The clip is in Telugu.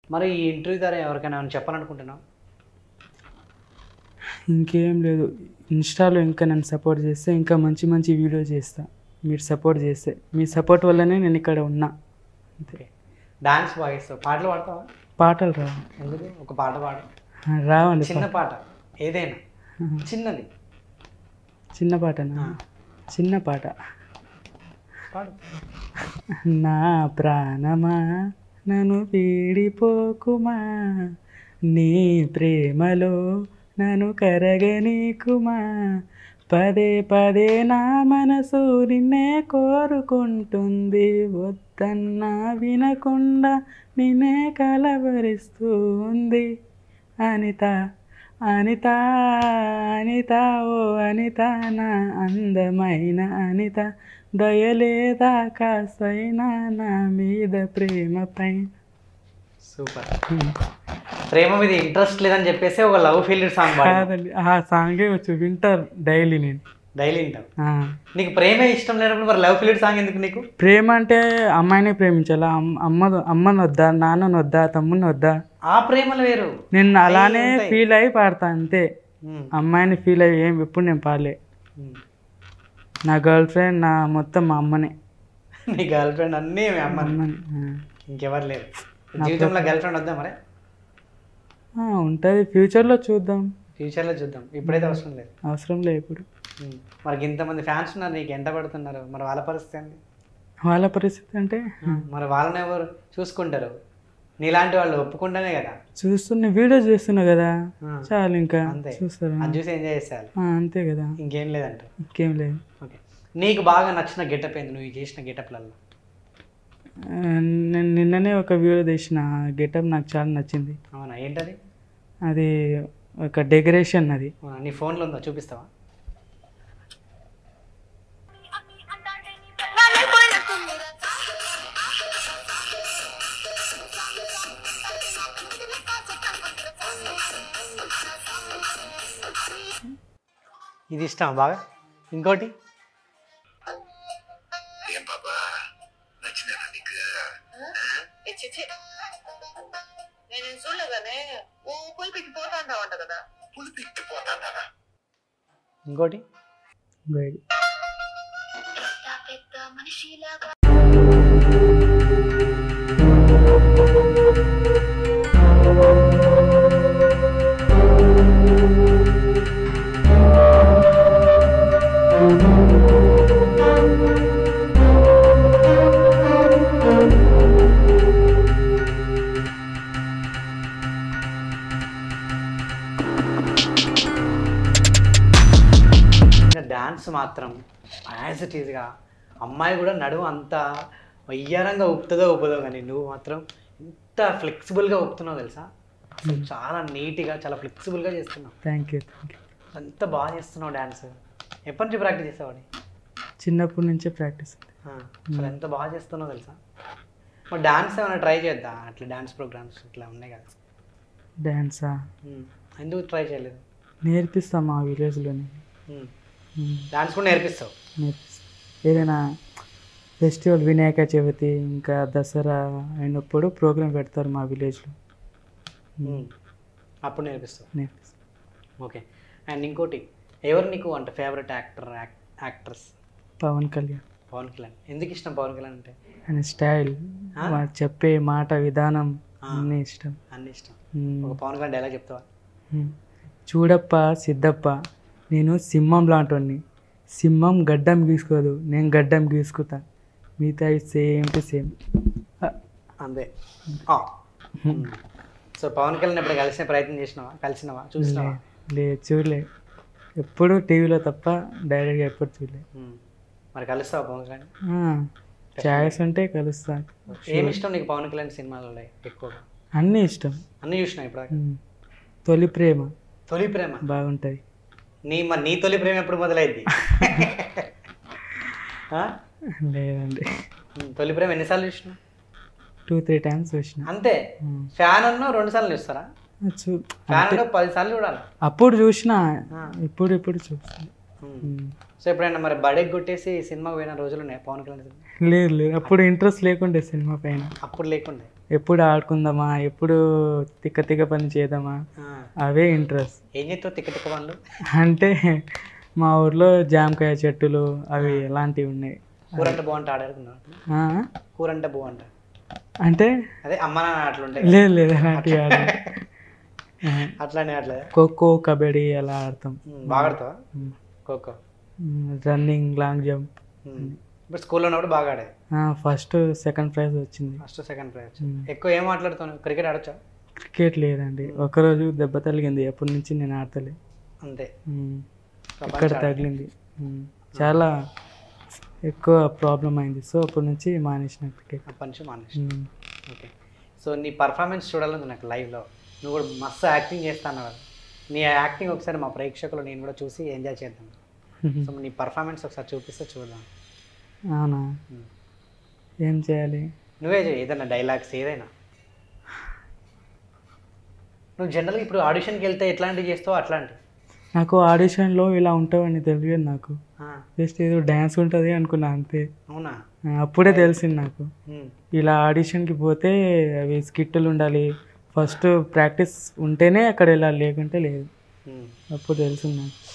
మరి ఈ ఇంటర్వ్యూ ద్వారా ఎవరికైనా ఏమైనా చెప్పాలనుకుంటున్నావు ఇంకేం లేదు ఇన్స్టాలో ఇంకా నన్ను సపోర్ట్ చేస్తే ఇంకా మంచి మంచి వీడియో చేస్తా మీరు సపోర్ట్ చేస్తే మీ సపోర్ట్ వల్లనే నేను ఇక్కడ ఉన్నా ఓకే డాన్స్ వాయిస్ పాటలు పాడతావా పాటలు రావు ఎందుకు ఒక పాట పాడు రావండి చిన్న పాట ఏదైనా చిన్నది చిన్న పాటనా చిన్న పాట పాడు నా ప్రాణమా నన్ను వీడిపోకుమా నీ ప్రేమలో నన్ను కరగనీకుమా పదే పదే నా మనసు నిన్నే కోరుకుంటుంది వద్దన్నా వినకుండా నిన్నే కలవరిస్తూ ఉంది అనిత అనిత అనిత ఓ అనిత నా అందమైన అనిత దయలేదా కాసైనా నా మీద ప్రేమ పైన సూపర్ ప్రేమ మీద ఇంట్రెస్ట్ లేదని చెప్పేసి ఒక లవ్ ఫెయిల్యూర్ సాంగ్ పాడు కాదండి ఆ సాంగే వచ్చు వింటారు డైలీ నేను డైలీ వింటాం ఆ. నీకు ప్రేమే ఇష్టం లేనప్పుడు మరి లవ్ ఫెయిల్యూర్ సాంగ్ ఎందుకు నీకు ప్రేమ అంటే అమ్మాయిని ప్రేమించాలా అమ్మ అమ్మ అమ్మని వద్దా నాన్నని వద్దా తమ్ముని వద్దా ఆ ప్రేమలు వేరు నేను అలానే ఉంటాయి. ఫీల్ అయి పాడతా అంతే ఉమ్, అమ్మాయిని ఫీల్ అయ్యి ఏం ఎప్పుడు నేను పాడలే ఉమ్. నా గర్ల్ ఫ్రెండ్ నా మొత్తం మా అమ్మనే నీ గర్ల్ ఫ్రెండ్ అన్నీ మీ అమ్మ అమ్మని ఆ. ఇంకెవరు లేరు జీవితంలో గర్ల్ ఫ్రెండ్ వద్దా మరి ఆ, ఉంటుంది ఫ్యూచర్లో చూద్దాం ఫ్యూచర్లో చూద్దాం ఇప్పుడైతే అవసరం లేదు అవసరం లే ఇప్పుడు ఉమ్. మరి ఇంతమంది ఫ్యాన్స్ ఉన్నారు నీకు ఎంట పడుతున్నారు మరి వాళ్ళ పరిస్థితి ఏంటి వాళ్ళ పరిస్థితి అంటే మరి వాళ్ళని ఎవరు చూసుకుంటారు నీలాంటి వాళ్ళు ఒప్పుకుంటేనే కదా చూస్తున్న వీడియో చేస్తున్నా కదా ఆ. చాలు ఇంకా అంతే. చూస్తారు అది చూసి ఎంజాయ్ చేసేయాలి ఆ, అంతే కదా ఇంకేం లేదంట ఇంకేం లేదు ఓకే నీకు బాగా నచ్చిన గెటప్ ఏంది నువ్వు చేసిన గెటప్లలో ఆ, నేను నిన్ననే ఒక వీడియో తీసిన గెటప్ నాకు చాలా నచ్చింది అవునా ఏంటది అది ఒక డెకరేషన్ అది అవునా నీ ఫోన్లో ఉందా చూపిస్తావా ఇది ఇష్టం బాగా ఇంకోటి ఏం బాబా నచ్చినా నీకు ఏ చిచి నేను చూడలేగానే ఓ పులిపికి పోతా అంటావంట కదా పులి పిక్కి పోతాడా ఇంకోటి గైడ్ డ్యాన్స్ మాత్రం యాజ్ ఇట్ ఈజ్గా అమ్మాయి కూడా నడుము అంత వయ్యారంగా ఊపుతుందో ఊపదో కానీ నువ్వు మాత్రం ఇంత ఫ్లెక్సిబుల్గా ఊపుతున్నావు తెలుసా అసలు చాలా నీట్గా చాలా ఫ్లెక్సిబుల్గా చేస్తున్నావు థ్యాంక్ యూ థ్యాంక్ యూ అంత బాగా చేస్తున్నావు డ్యాన్స్ ఎప్పటి నుంచి ప్రాక్టీస్ చేసావాడి చిన్నప్పటి నుంచే ప్రాక్టీస్ అసలు ఎంత బాగా చేస్తున్నావు తెలుసా మరి డాన్స్ ఏమైనా ట్రై చేద్దా అట్లా డాన్స్ ప్రోగ్రామ్స్ ఇట్లా ఉన్నాయి కదా డ్యాన్సా ఉమ్. ఎందుకు ట్రై చేయలేదు నేర్పిస్తాం మా విలేజ్లోనే డాన్స్ కూడా నేర్పిస్తావు నేర్పిస్తాం ఏదైనా ఫెస్టివల్ వినాయక చవితి ఇంకా దసరా అయినప్పుడు ప్రోగ్రామ్ పెడతారు మా విలేజ్లో ఉమ్. అప్పుడు నేర్పిస్తావు నేర్పిస్తాం ఓకే అండ్ ఇంకోటి ఎవరు నీకు అంటే favourite actor actress Pawan Kalyan Pawan Kalyan ఎందుకు ఇష్టం పవన్ కళ్యాణ్ అంటే ఆయన స్టైల్ ఆ? వాడు చెప్పే మాట విధానం ఆ. అన్నీ ఇష్టం అన్ని ఇష్టం మ్మ్. ఒక పవన్ కళ్యాణ్ డైలాగ్ చెప్తావా మ్మ్. చూడప్ప సిద్ధప్ప నేను సింహం లాంటి సింహం గడ్డం గీసుకోదు నేను గడ్డం గీసుకుతా మిగతా సేమ్ టు సేమ్ అంతే సో పవన్ కళ్యాణ్ ఎప్పుడు కలిసిన ప్రయత్నం చేసినావా కలిసినావా చూసినావా లే చూడలే ఎప్పుడు టీవీలో తప్ప డైరెక్ట్గా ఎప్పుడు చూడలే ఉమ్. మరి కలుస్తావా పవన్ కళ్యాణ్ ఛాయిస్ ఉంటే కలుస్తా ఏమి ఇష్టం నీకు పవన్ కళ్యాణ్ సినిమాలలో ఎక్కువగా అన్నీ ఇష్టం అన్ని చూసినా ఇప్పుడు మ్మ్. తొలి ప్రేమ తొలి ప్రేమ బాగుంటుంది నీ మరి నీ తొలి ప్రేమ ఎప్పుడు మొదలైంది ఆ? లేదండి ఉమ్, తొలి ప్రేమ ఎన్నిసార్లు చూసినా టూ త్రీ టైమ్స్ చూసిన అంతే మ్మ్. ఫ్యాన్ అన్న రెండు సార్లు చూస్తారా చూ ఫ్యాన్ అన్న పది సార్లు చూడాలి అప్పుడు చూసిన ఆ. ఇప్పుడు ఇప్పుడు చూస్తాను ఉమ్. సో ఎప్పుడైనా మరి బడెక్ కొట్టేసి సినిమాకి పోయిన రోజులు ఉన్నాయి పవన్ కళ్యాణ్ సినిమా లేదు లేదు అప్పుడు ఇంట్రెస్ట్ లేకుండే సినిమా పైన అప్పుడు లేకుండే ఎప్పుడు ఆడుకుందామా ఎప్పుడు తిక్క తిక్క పని చేద్దామా ఆ. అవే ఇంట్రెస్ట్ ఏం చేస్తావు తిక్క తిక్క పనులు అంటే మా ఊర్లో జామకాయ చెట్టులు అవి ఎలాంటివి ఉన్నాయి కూర అంటే బాగుంటే ఆడాడుకున్నావు ఆ? కూర అంటే బాగుంటా అంటే అదే అమ్మ నాన్న అట్లుంటాయి లేదు లేదు అలాంటివి ఆడ అట్లానే అట్లా ఖోఖో కబడ్డీ అలా ఆడతాం ఉమ్, బాగా ఆడతావా ఖోఖో రన్నింగ్ లాంగ్ జంప్ ఉమ్. ఇప్పుడు స్కూల్లో ఉన్నప్పుడు బాగా ఆడేది ఫస్ట్ సెకండ్ ప్రైజ్ వచ్చింది ఫస్ట్ సెకండ్ ప్రైజ్ ఉమ్. ఎక్కువ ఏం మాట్లాడుతాను క్రికెట్ ఆడొచ్చా క్రికెట్ లేదండి ఒకరోజు దెబ్బ తగిలింది అప్పటి నుంచి నేను ఆడతలే అంతే ఉమ్. ప్రపంచ ఇక్కడ ఆడ- తగిలింది ఉమ్. చాలా ఎక్కువ ప్రాబ్లం అయింది సో అప్పటి నుంచి మానేసిన క్రికెట్ అప్పటి నుంచి మానేసి ఉమ్. ఓకే సో నీ పర్ఫార్మెన్స్ చూడాలని నాకు లైవ్లో నువ్వు కూడా మస్తు యాక్టింగ్ చేస్తాను కదా నీ యాక్టింగ్ ఒకసారి మా ప్రేక్షకులు నేను కూడా చూసి ఎంజాయ్ చేద్దాం సో నీ పర్ఫార్మెన్స్ ఒకసారి చూపిస్తే చూద్దాం అవునా ఉమ్. ఏం చేయాలి నువ్వే చేయి ఏదైనా డైలాగ్స్ ఏదైనా నువ్వు జనరల్గా ఇప్పుడు ఆడిషన్కి వెళ్తే ఎట్లాంటివి చేస్తావు అట్లాంటి నాకు ఆడిషన్లో ఇలా ఉంటావని తెలియదు నాకు జస్ట్ ఏదో డ్యాన్స్ ఉంటుంది అనుకున్నా అంతే అవునా ఆ, అప్పుడే తెలిసింది నాకు ఉమ్. ఇలా ఆడిషన్కి పోతే అవి స్కిట్లు ఉండాలి ఫస్ట్ ప్రాక్టీస్ ఉంటేనే అక్కడ వెళ్ళాలి లేకుంటే లేదు ఉమ్. అప్పుడు తెలిసింది నాకు